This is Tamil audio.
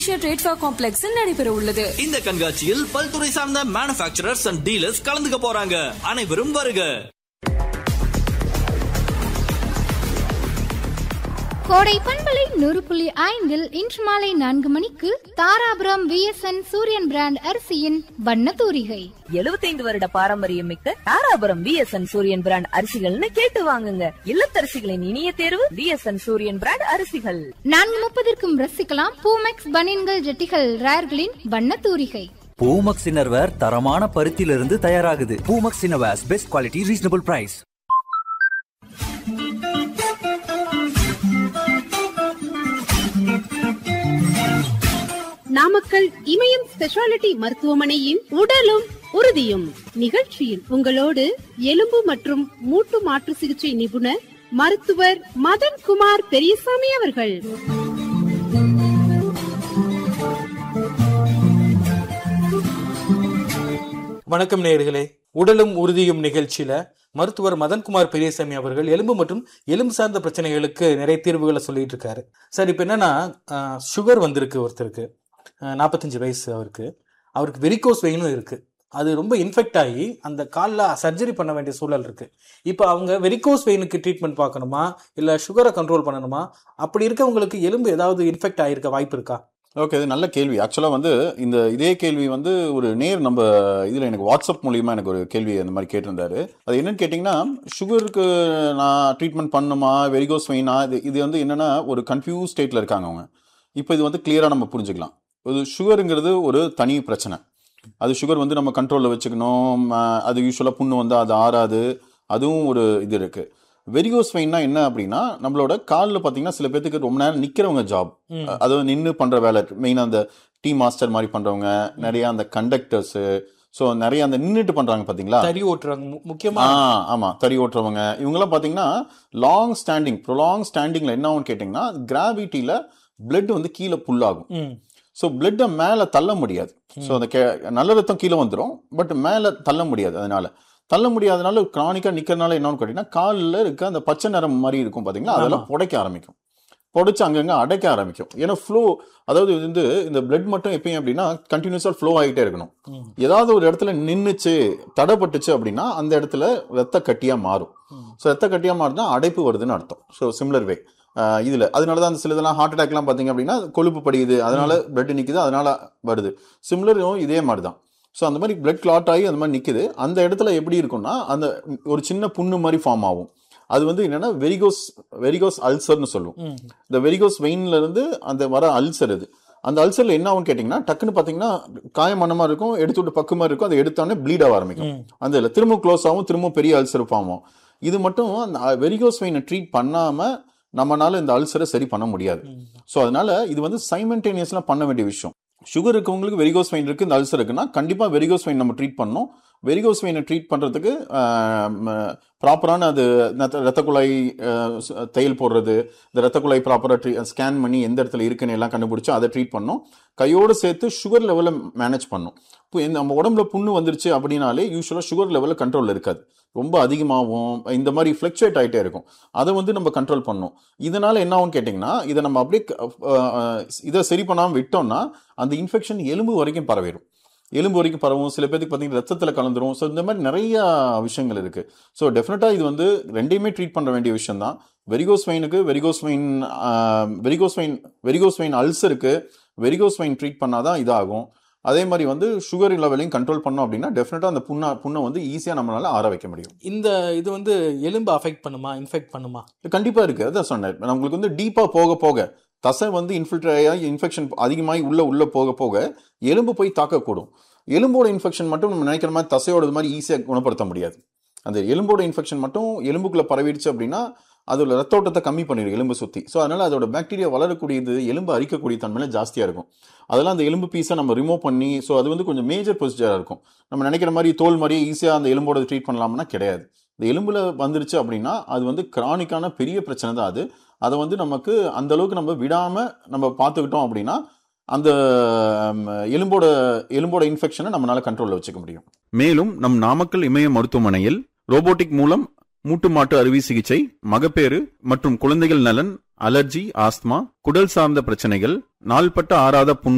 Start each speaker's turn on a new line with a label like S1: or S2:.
S1: ட்ரேட்ஃபா காம்ப்ளெக்ஸில் நடைபெற உள்ளது
S2: இந்த கண்காட்சியில் பல்துறை சார்ந்த மேனுபேக்சரர்ஸ் அண்ட் டீலர்ஸ் கலந்துக்க போறாங்க அனைவரும் வருக
S3: கோடை பண்பலை நூறு புள்ளி ஐந்தில் இன்று மாலை நான்கு மணிக்கு தாராபுரம் விஎஸ்என் சூரியன் பிராண்ட் அரிசியின் வண்ண தூரிகை
S4: 75 வருட பாரம்பரியம் மிக்க தாராபுரம் விஎஸ்என் சூரியன் பிராண்ட் அரிசிகள்னு கேட்டு வாங்குங்க இல்லத்தரசிகளின் இனிய தேர்வு விஎஸ்என் சூரியன் பிராண்ட் அரிசிகள்
S3: நான்கு முப்பதற்கும் ரசிக்கலாம் பூமெக்ஸ் பனியன்கள் ஜெட்டிகள் ரேர்களின் வண்ண தூரிகை
S5: பூமக்ஸ் இன்னர்வேர் தரமான பருத்தியிலிருந்து தயாராகுது Poomex innerwears best quality reasonable price
S6: Namakkal Imayam speciality மருத்துவமனையின் உடலும் உறுதியும் நிகழ்ச்சியில் உங்களோடு எலும்பு மற்றும் மூட்டு மாற்று சிகிச்சை நிபுணர் மருத்துவர் மதன் குமார் பெரியசாமி அவர்கள்
S7: வணக்கம் நேயர்களே உடலும் உறுதியும் நிகழ்ச்சியில மருத்துவர் மதன்குமார் பெரியசாமி அவர்கள் எலும்பு மற்றும் எலும்பு சார்ந்த பிரச்சனைகளுக்கு நிறைய தீர்வுகளை சொல்லிட்டு இருக்காரு சார் இப்போ என்னன்னா சுகர் வந்திருக்கு ஒருத்தருக்கு நாற்பத்தஞ்சு வயசு அவருக்கு அவருக்கு வெரிகோஸ் வெயினும் இருக்கு அது ரொம்ப இன்ஃபெக்ட் ஆகி அந்த காலில் சர்ஜரி பண்ண வேண்டிய சூழல் இருக்கு இப்போ அவங்க வெரிகோஸ் வெயினுக்கு ட்ரீட்மெண்ட் பார்க்கணுமா இல்லை சுகரை கண்ட்ரோல் பண்ணணுமா அப்படி இருக்கவங்களுக்கு எலும்பு ஏதாவது இன்ஃபெக்ட் ஆகிருக்க வாய்ப்பு இருக்கா
S8: ஓகே இது நல்ல கேள்வி ஆக்சுவலாக வந்து இந்த இதே கேள்வி வந்து ஒரு நேர் நம்ம இதில் எனக்கு வாட்ஸ்அப் மூலியமா எனக்கு ஒரு கேள்வி அந்த மாதிரி கேட்டிருந்தாரு அது என்னன்னு கேட்டிங்கன்னா சுகருக்கு நான் ட்ரீட்மெண்ட் பண்ணுமா வெரிகோஸ் வெயினா இது இது வந்து என்னன்னா ஒரு கன்ஃபியூஸ் ஸ்டேட்டில் இருக்காங்க அவங்க இப்போ இது வந்து கிளியராக நம்ம புரிஞ்சுக்கலாம் இது சுகருங்கிறது ஒரு தனி பிரச்சனை அது சுகர் வந்து நம்ம கண்ட்ரோலில் வச்சுக்கணும் ம- அது யூஸ்வலாக புண்ணு வந்து அது ஆறாது அதுவும் ஒரு இது இருக்குது வெரிகோஸ் வெயின்னா என்ன அப்படின்னா நம்மளோட காலில் பார்த்தீங்கன்னா சில பேர்த்துக்கு ரொம்ப நேரம் நிற்கிறவங்க ஜாப் அதாவது நின்று பண்ணுற வேலை மெயினாக அந்த டீ மாஸ்டர் மாதிரி பண்ணுறவங்க நிறைய அந்த கண்டக்டர்ஸு ஸோ நிறைய அந்த நின்றுட்டு பண்ணுறாங்க பார்த்தீங்களா
S7: தறி ஓட்டுறாங்க மு- முக்கியமா
S8: ஆ ஆமாம் தறி ஓட்டுறவங்க இவங்கெல்லாம் பார்த்தீங்கன்னா லாங் ஸ்டாண்டிங் ப்ரொலாங் ஸ்டாண்டிங்கில் என்ன ஆகும்னு கேட்டிங்கன்னா கிராவிட்டியில் பிளட் வந்து கீழே புல்லாகும்
S7: ம்
S8: ஸோ பிளட்டை மேலே தள்ள முடியாது ஸோ அந்த கே நல்ல ரத்தம் கீழே வந்துடும் பட் மேலே தள்ள முடியாது அதனால தள்ள முடியாதனால கிரானிக்காக நிற்கிறனால என்னன்னு கேட்டிங்கன்னா காலில் இருக்க அந்த பச்சை நிறம் மாதிரி இருக்கும் பார்த்தீங்களா அதெல்லாம் புடைக்க ஆரம்பிக்கும் புடைச்சு அங்கங்கே அடைக்க ஆரம்பிக்கும் ஏன்னா ஃப்ளோ அதாவது இது வந்து இந்த பிளட் மட்டும் எப்பயும் அப்படின்னா கண்டினியூஸாக ஃப்ளோ ஆகிட்டே இருக்கணும் ஏதாவது ஒரு இடத்துல நின்றுச்சு தடைப்பட்டுச்சு அப்படின்னா அந்த இடத்துல ரத்த கட்டியாக மாறும் ஸோ ரத்த கட்டியாக மாறுனா அடைப்பு வருதுன்னு அர்த்தம் ஸோ சிமிலர் வே இதில் அதனால தான் அந்த சிலதெல்லாம் ஹார்ட் அட்டாக்லாம் பார்த்தீங்க அப்படின்னா கொழுப்பு படியுது அதனால பிளட் நிற்குது அதனால வருது சிமிலரும் இதே மாதிரி தான் ஸோ அந்த மாதிரி பிளட் கிளாட் ஆகி அந்த மாதிரி நிற்குது அந்த இடத்துல எப்படி இருக்கும்னா அந்த ஒரு சின்ன புண்ணு மாதிரி ஃபார்ம் ஆகும் அது வந்து என்னன்னா வெரிகோஸ் வெரிகோஸ் அல்சர்னு சொல்லுவோம் இந்த வெரிகோஸ் வெயின்ல இருந்து அந்த வர அல்சர் இது அந்த அல்சர்ல என்ன ஆகும் கேட்டிங்கன்னா டக்குன்னு பார்த்தீங்கன்னா காயமண்ணமா இருக்கும் எடுத்து விட்டு பக்கமா இருக்கும் அதை எடுத்தோடனே ப்ளீட் ஆக ஆரம்பிக்கும் அந்த இதில் திரும்ப க்ளோஸ் ஆகும் திரும்ப பெரிய அல்சர் ஃபார்ம் ஆகும் இது மட்டும் அந்த வெரிகோஸ் வெயினை ட்ரீட் பண்ணாம நம்மனால இந்த அல்சரை சரி பண்ண முடியாது ஸோ அதனால இது வந்து சைமன்டேனியஸ்லாம் பண்ண வேண்டிய விஷயம் சுகர் இருக்கவங்களுக்கு வெரிகோஸ் வெயின் இருக்கு இந்த அல்சர் இருக்குன்னா கண்டிப்பா வெரிகோஸ் வெயின் நம்ம ட்ரீட் பண்ணணும் வெரிகோஸ் வெயினை ட்ரீட் பண்றதுக்கு ப்ராப்பரான அது ரத்த- ரத்த குழாய் அஹ், ஸ்- தையல் போடுறது இந்த ரத்த குழாய் ப்ராப்பராக ஸ்கேன் பண்ணி எந்த இடத்துல இருக்குன்னு எல்லாம் கண்டுபிடிச்சு அதை ட்ரீட் பண்ணணும் கையோடு சேர்த்து சுகர் லெவலை மேனேஜ் பண்ணணும் இப்போ இந்த நம்ம உடம்புல புண்ணு வந்துருச்சு அப்படின்னாலே யூஸ்வலாக சுகர் லெவலில் கண்ட்ரோல் இருக்காது ரொம்ப அதிகமாகும் இந்த மாதிரி ஃப்ளக்சுவேட் ஆகிட்டே இருக்கும் அதை வந்து நம்ம கண்ட்ரோல் பண்ணணும் இதனால என்ன ஆகும்னு கேட்டிங்கன்னா இதை நம்ம அப்படியே க- அஹ், அஹ், இதை சரி பண்ணாமல் விட்டோம்னா அந்த இன்ஃபெக்ஷன் எலும்பு வரைக்கும் பரவிடும் எலும்பு வரைக்கும் பரவும் சில பேருக்கு பார்த்தீங்கன்னா ரத்தத்தில் கலந்துரும் ஸோ இந்த மாதிரி நிறைய விஷயங்கள் இருக்கு ஸோ டெஃபினட்டாக இது வந்து ரெண்டையுமே ட்ரீட் பண்ண வேண்டிய விஷயம் தான் வெரிகோஸ் வெயினுக்கு varicose vein varicose vein varicose vein அல்சருக்கு வெரிகோஸ் வெயின் ட்ரீட் பண்ணாதான் இதாகும் அதே மாதிரி வந்து சுகர் லெவலையும் கண்ட்ரோல் பண்ணோம் அப்படின்னா டெஃபினட்டாக அந்த புண்ணை புண்ணை வந்து ஈஸியாக நம்மளால ஆற வைக்க முடியும்
S7: இந்த இது வந்து எலும்பு அஃபெக்ட் பண்ணுமா இன்ஃபெக்ட் பண்ணுமா
S8: கண்டிப்பாக இருக்குது அதான் சொன்னேன் நான் உங்களுக்கு வந்து டீப்பாக போக போக தசை வந்து இன்ஃபில்ட்ரேட் ஆகி இன்ஃபெக்ஷன் அதிகமாகி உள்ள உள்ள போக போக எலும்பு போய் தாக்கக்கூடும் எலும்போட இன்ஃபெக்ஷன் மட்டும் நம்ம நினைக்கிற மாதிரி தசையோட இது மாதிரி ஈஸியாக குணப்படுத்த முடியாது அந்த எலும்போட இன்ஃபெக்ஷன் மட்டும் எலும்புக்குள்ள பரவிடுச்சு அப்படின்னா அதோட ரத்த ஓட்டத்தை கம்மி பண்ணிடும் எலும்பு சுற்றி ஸோ அதனால அதோட பாக்டீரியா வளரக்கூடியது எலும்பு அரிக்கக்கூடிய தன்மையில ஜாஸ்தியாக இருக்கும் அதெல்லாம் அந்த எலும்பு பீஸை நம்ம ரிமூவ் பண்ணி ஸோ அது வந்து கொஞ்சம் மேஜர் ப்ரொசீஜராக இருக்கும் நம்ம நினைக்கிற மாதிரி தோல் மாதிரி ஈஸியாக அந்த எலும்போட ட்ரீட் பண்ணலாம்னா கிடையாது இந்த எலும்புல வந்துருச்சு அப்படின்னா அது வந்து கிரானிக்கான பெரிய பிரச்சனை தான் அது அதை வந்து நமக்கு அந்த அளவுக்கு நம்ம விடாம நம்ம பார்த்துக்கிட்டோம் அப்படின்னா அந்த ம், எலும்போட எலும்போட இன்ஃபெக்ஷனை நம்மளால கண்ட்ரோல்ல வச்சுக்க முடியும்
S9: மேலும் நம் நாமக்கல் இமய மருத்துவமனையில் ரோபோட்டிக் மூலம் மூட்டு மாட்டு அறுவை சிகிச்சை மகப்பேறு மற்றும் குழந்தைகள் நலன் அலர்ஜி ஆஸ்துமா குடல் சார்ந்த பிரச்சனைகள் நாள்பட்ட ஆறாத புண்